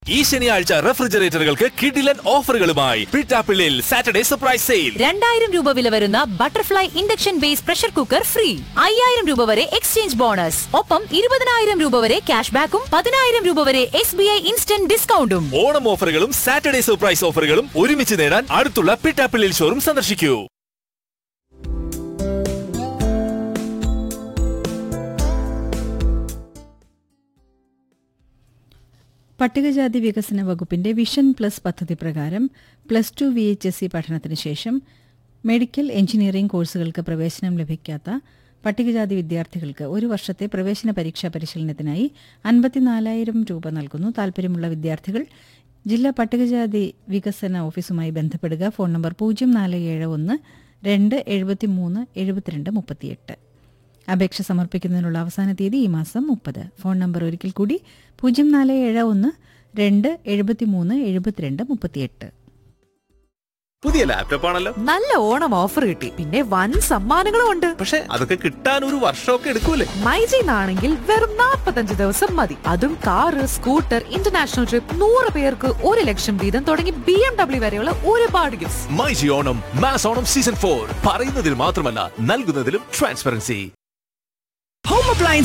ഈ ശനിയാഴ്ച റെഫ്രിജറേറ്ററുകൾക്ക് കിഡിലൻ ഓഫറുകളുമായി പിട്ടാപ്പിള്ളിൽ സാറ്റർഡേ സർപ്രൈസ് സെയിൽ രണ്ടായിരം രൂപ വില വരുന്ന butterfly induction base pressure cooker free അയ്യായിരം രൂപ വരെ എക്സ്ചേഞ്ച് ബോണസ് ഒപ്പം ഇരുപതിനായിരം രൂപ വരെ ക്യാഷ് ബാക്കും പതിനായിരം രൂപ വരെ എസ് ബി ഐ ഇൻസ്റ്റന്റ് ഡിസ്കൗണ്ടും ഓണം ഓഫറുകളും സാറ്റർഡേ സർപ്രൈസ് ഓഫറുകളും ഒരുമിച്ച് നേടാൻ അടുത്തുള്ള പിട്ടാപ്പിള്ളിൽ ഷോറും സന്ദർശിക്കൂ പട്ടികജാതി വികസന വകുപ്പിന്റെ വിഷൻ പ്ലസ് പദ്ധതി പ്രകാരം plus two V H S C പഠനത്തിന് ശേഷം മെഡിക്കൽ എഞ്ചിനീയറിംഗ് കോഴ്സുകൾക്ക് പ്രവേശനം ലഭിക്കാത്ത പട്ടികജാതി വിദ്യാർത്ഥികൾക്ക് ഒരു വർഷത്തെ പ്രവേശന പരീക്ഷാ പരിശീലനത്തിനായി അൻപത്തിനാലായിരം രൂപ നൽകുന്നു താൽപ്പര്യമുള്ള വിദ്യാർത്ഥികൾ ജില്ലാ പട്ടികജാതി വികസന ഓഫീസുമായി ബന്ധപ്പെടുക ഫോൺ നമ്പർ പൂജ്യം നാല് ഏഴ് ഒന്ന് രണ്ട് എഴുപത്തി മൂന്ന് എഴുപത്തിരണ്ട് മുപ്പത്തിയെട്ട് അപേക്ഷ സമർപ്പിക്കുന്നതിനുള്ള അവസാന തീയതി ഈ മാസം മുപ്പത് ഫോൺ നമ്പർ ഒരിക്കൽ കൂടി പൂജ്യം നാല് ഏഴ് ഒന്ന് രണ്ട് എഴുപത്തി മൂന്ന് എഴുപത്തിരണ്ട് മുപ്പത്തിയെട്ട് പുതിയ ലാപ്ടോപ്പ് ആണല്ലോ നല്ല ഓണം ഓഫർ കിട്ടി പിന്നെ വൻ സമ്മാനങ്ങളും ഉണ്ട് പക്ഷെ അതൊക്കെ കിട്ടാൻ ഒരു വർഷമൊക്കെ എടുക്കൂലേ മൈജിന്നാണെങ്കിൽ വെറും 45 ദിവസം മതി അതും കാറ് സ്കൂട്ടർ ഇന്റർനാഷണൽ ട്രിപ്പ് നൂറ് പേർക്ക് ഒരു ലക്ഷം വീതം തുടങ്ങി ബി എം ഡബ്ല്യു വരെയുള്ള ഒരുപാട് gifts myG Onam mass Onam season four പറയുന്നതിൽ മാത്രമല്ല നൽകുന്നതിലും ട്രാൻസ്പെറൻസി Home appliance